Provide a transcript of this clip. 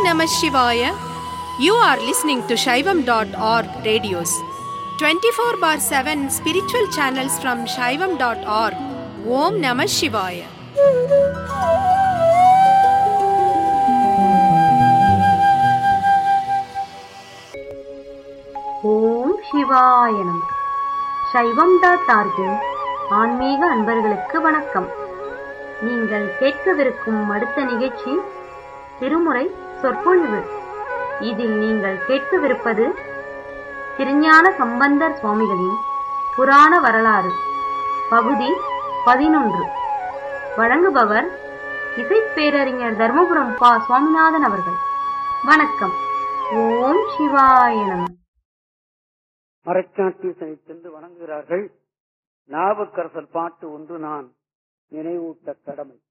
Namah Shivaya. You are listening to Shaivam.org radios. 24 bar 7 spiritual channels from Shaivam.org. Om Namah Shivaya. ஓம் சிவாய நம சைவம் dot ஆர்கின் ஆன்மீக அன்பர்களுக்கு வணக்கம் நீங்கள் கேட்கவிருக்கும் அடுத்த நிகழ்ச்சி திருமுறை சொற்பொழிவு இதில் நீங்கள் கேட்கவிருப்பது திருஞான சம்பந்தர் சுவாமிகளின் புராண வரலாறு பகுதி பதினொன்று வழங்குபவர் இசைப்பேரறிஞர் தர்மபுரம் பா சுவாமிநாதன் அவர்கள் வணக்கம் ஓம் சிவாய நம மறைச்சாட்டீசனை சென்று வணங்குகிறார்கள் நாவுக்கரசர் பாட்டு ஒன்று நான் நினைவூட்ட கடமை